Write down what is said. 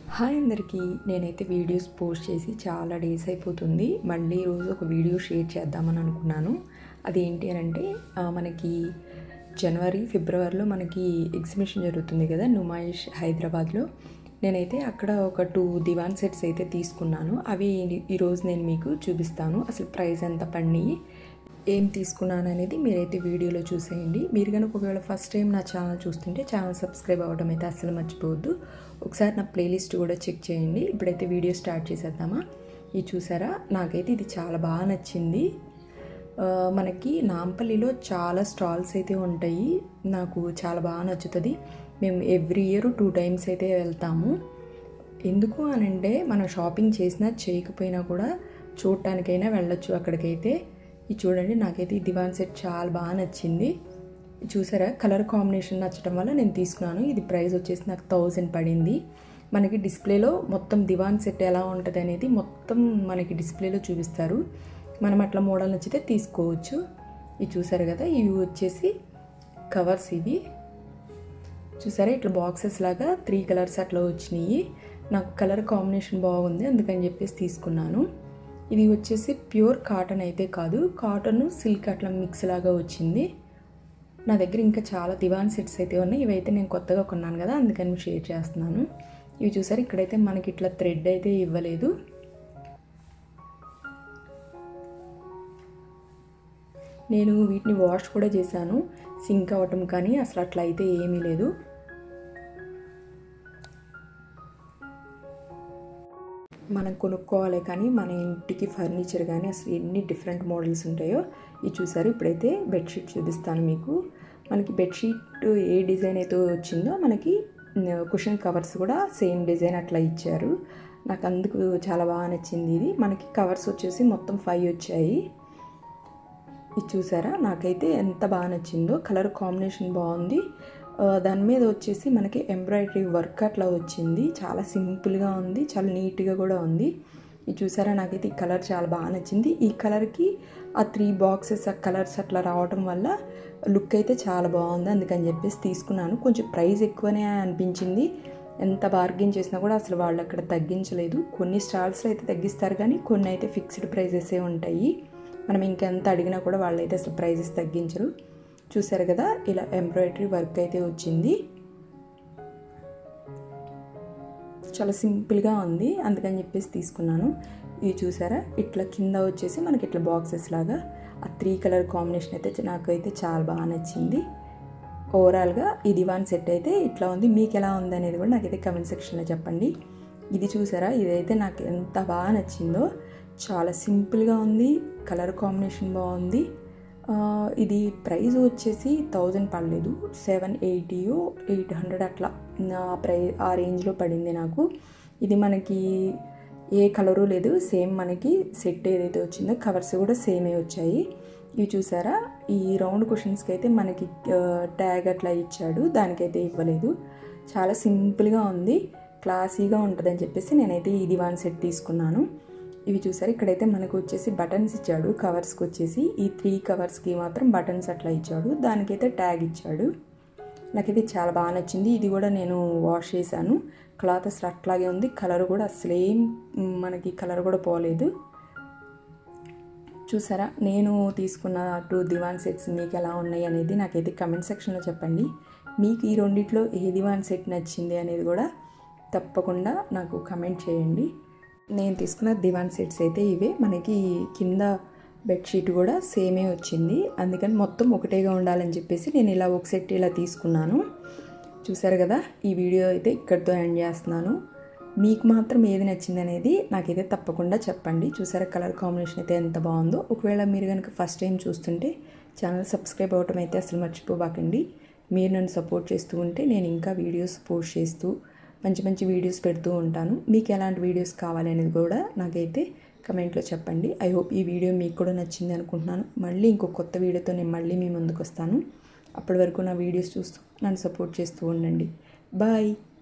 hi అందరికీ నేనైతే videos post చేసి చాలా డేస్ అయిపోతుంది మళ్ళీ ఈరోజు ఒక వీడియో షేర్ చేద్దామని అనుకున్నాను అదేంటి అని అంటే ఆ, మనకి జనవరి ఫిబ్రవరిలో మనకి ఎగ్జిబిషన్ జరుగుతుంది కదా నుమాయిష్ హైదరాబాద్లో నేనైతే అక్కడ ఒక టూ దివాన్ సెట్స్ అయితే తీసుకున్నాను అవి ఈరోజు నేను మీకు చూపిస్తాను అసలు ప్రైస్ ఎంత పడినాయి ఏం తీసుకున్నాను అనేది మీరైతే వీడియోలో చూసేయండి మీరు కనుక ఒకవేళ ఫస్ట్ టైం నా ఛానల్ చూస్తుంటే ఛానల్ సబ్స్క్రైబ్ అవ్వడం అయితే అస్సలు మర్చిపోవద్దు ఒకసారి నా ప్లేలిస్ట్ కూడా చెక్ చేయండి ఇప్పుడైతే వీడియో స్టార్ట్ చేసేద్దామా ఇది చూసారా నాకైతే ఇది చాలా బాగా నచ్చింది ఆ, మనకి నాంపల్లిలో చాలా స్టాల్స్ అయితే ఉంటాయి నాకు చాలా బాగా నచ్చుతుంది మేము ఎవ్రీ ఇయర్ టూ టైమ్స్ అయితే వెళ్తాము ఎందుకు అని అంటే మనం షాపింగ్ చేసినా చేయకపోయినా కూడా చూడటానికైనా వెళ్ళొచ్చు అక్కడికైతే ఇది చూడండి నాకైతే ఈ దివాన్ సెట్ చాలా బాగా నచ్చింది ఇది చూసారా కలర్ కాంబినేషన్ నచ్చడం వల్ల నేను తీసుకున్నాను ఇది ప్రైస్ వచ్చేసి నాకు థౌజండ్ పడింది మనకి డిస్ప్లేలో మొత్తం దివాన్ సెట్ ఎలా ఉంటుంది అనేది మొత్తం మనకి డిస్ప్లేలో చూపిస్తారు మనం అట్లా మోడల్ నచ్చితే తీసుకోవచ్చు ఇది చూసారు కదా ఇవి వచ్చేసి కవర్స్ ఇవి చూసారా ఇట్లా బాక్సెస్ లాగా త్రీ కలర్స్ అట్లా వచ్చినాయి నాకు కలర్ కాంబినేషన్ బాగుంది అందుకని చెప్పేసి తీసుకున్నాను ఇది వచ్చేసి ప్యూర్ కాటన్ అయితే కాదు కాటన్ సిల్క్ అట్లా మిక్స్ లాగా వచ్చింది నా దగ్గర ఇంకా చాలా దివాన్ సెట్స్ అయితే ఉన్నాయి ఇవైతే నేను కొత్తగా కొన్నాను కదా అందుకని షేర్ చేస్తున్నాను ఇవి చూసారు ఇక్కడైతే మనకి ఇట్లా థ్రెడ్ అయితే ఇవ్వలేదు నేను వీటిని వాష్ కూడా చేశాను సింక్ అవ్వటం కానీ అసలు అట్లా అయితే ఏమీ లేదు మనం కొనుక్కోవాలి కానీ మన ఇంటికి ఫర్నిచర్ కానీ అసలు ఎన్ని డిఫరెంట్ మోడల్స్ ఉంటాయో ఇది చూసారు ఇప్పుడైతే బెడ్షీట్ చూపిస్తాను మీకు మనకి బెడ్షీట్ ఏ డిజైన్ అయితే వచ్చిందో మనకి కుషన్ కవర్స్ కూడా సేమ్ డిజైన్ అట్లా ఇచ్చారు నాకు అందుకు చాలా బాగా నచ్చింది ఇది మనకి కవర్స్ వచ్చేసి మొత్తం ఫైవ్ వచ్చాయి ఇది చూసారా నాకైతే ఎంత బాగా నచ్చిందో కలర్ కాంబినేషన్ బాగుంది ఆ, దాని మీద వచ్చేసి మనకి ఎంబ్రాయిడరీ వర్క్ అట్లా వచ్చింది చాలా సింపుల్గా ఉంది చాలా నీట్గా కూడా ఉంది ఇది చూసారా నాకైతే ఈ కలర్ చాలా బాగా నచ్చింది ఈ కలర్కి ఆ త్రీ బాక్సెస్ ఆ కలర్స్ అట్లా రావడం వల్ల లుక్ అయితే చాలా బాగుంది అందుకని చెప్పేసి తీసుకున్నాను కొంచెం ప్రైస్ ఎక్కువనే అనిపించింది ఎంత బార్గెన్ చేసినా కూడా అసలు వాళ్ళు అక్కడ తగ్గించలేదు కొన్ని స్టాల్స్లో అయితే తగ్గిస్తారు కానీ కొన్ని అయితే ఫిక్స్డ్ ప్రైజెసే ఉంటాయి మనం ఇంకెంత అడిగినా కూడా వాళ్ళైతే అసలు ప్రైజెస్ తగ్గించరు చూసారు కదా ఇలా ఎంబ్రాయిడరీ వర్క్ అయితే వచ్చింది చాలా సింపుల్గా ఉంది అందుకని చెప్పేసి తీసుకున్నాను ఇవి చూసారా ఇట్లా కింద వచ్చేసి మనకి ఇట్లా బాక్సెస్ లాగా ఆ త్రీ కలర్ కాంబినేషన్ అయితే నాకు అయితే చాలా బాగా నచ్చింది ఓవరాల్గా ఈ దివాన్ సెట్ అయితే ఇట్లా ఉంది మీకు ఎలా ఉంది అనేది కూడా నాకైతే కమెంట్ సెక్షన్లో చెప్పండి ఇది చూసారా ఇదైతే నాకు ఎంత బాగా నచ్చిందో చాలా సింపుల్గా ఉంది కలర్ కాంబినేషన్ బాగుంది ఆ, ఇది ప్రైస్ వచ్చేసి థౌజండ్ పడలేదు సెవెన్ ఎయిటీయో ఎయిట్ హండ్రెడ్ అట్లా ఆ ప్రై ఆ రేంజ్లో పడింది నాకు ఇది మనకి ఏ కలరు లేదు సేమ్ మనకి సెట్ ఏదైతే వచ్చిందో కవర్స్ కూడా సేమే వచ్చాయి ఇవి చూసారా ఈ రౌండ్ క్వశ్చన్స్కి అయితే మనకి ట్యాగ్ అట్లా ఇచ్చాడు దానికైతే ఇవ్వలేదు చాలా సింపుల్గా ఉంది క్లాసీగా ఉంటుందని చెప్పేసి నేనైతే ఈ దివాన్ సెట్ తీసుకున్నాను ఇవి చూసారు ఇక్కడైతే మనకు వచ్చేసి బటన్స్ ఇచ్చాడు కవర్స్కి వచ్చేసి ఈ త్రీ కవర్స్కి మాత్రం బటన్స్ అట్లా ఇచ్చాడు దానికైతే ట్యాగ్ ఇచ్చాడు నాకైతే చాలా బాగా నచ్చింది ఇది కూడా నేను వాష్ చేశాను క్లాత్ అసలు అట్లాగే ఉంది కలర్ కూడా అసలేం మనకి కలర్ కూడా పోలేదు చూసారా నేను తీసుకున్న టూ దివాన్ సెట్స్ మీకు ఎలా ఉన్నాయి అనేది నాకైతే కమెంట్ సెక్షన్లో చెప్పండి మీకు ఈ రెండిట్లో ఏ దివాన్ సెట్ నచ్చింది అనేది కూడా తప్పకుండా నాకు కమెంట్ చేయండి నేను తీసుకున్న దివాన్ సెట్స్ అయితే ఇవే మనకి కింద బెడ్షీట్ కూడా సేమే వచ్చింది అందుకని మొత్తం ఒకటేగా ఉండాలని చెప్పేసి నేను ఇలా ఒక సెట్ ఇలా తీసుకున్నాను చూసారు కదా ఈ వీడియో అయితే ఇక్కడితో ఎండ్ చేస్తున్నాను మీకు మాత్రం ఏది నచ్చింది అనేది నాకైతే తప్పకుండా చెప్పండి చూసారా కలర్ కాంబినేషన్ అయితే ఎంత బాగుందో ఒకవేళ మీరు కనుక ఫస్ట్ టైం చూస్తుంటే ఛానల్ సబ్స్క్రైబ్ అవ్వటం అయితే అసలు మర్చిపోబాకండి మీరు నన్ను సపోర్ట్ చేస్తూ ఉంటే నేను ఇంకా వీడియోస్ పోస్ట్ చేస్తూ మంచి మంచి వీడియోస్ పెడుతూ ఉంటాను మీకు ఎలాంటి వీడియోస్ కావాలి అనేది కూడా నాకైతే కమెంట్లో చెప్పండి ఐ హోప్ ఈ వీడియో మీకు కూడా నచ్చింది అనుకుంటున్నాను మళ్ళీ ఇంకో కొత్త వీడియోతో నేను మళ్ళీ మీ ముందుకు వస్తాను అప్పటి వరకు నా వీడియోస్ చూస్తూ నన్ను సపోర్ట్ చేస్తూ ఉండండి బాయ్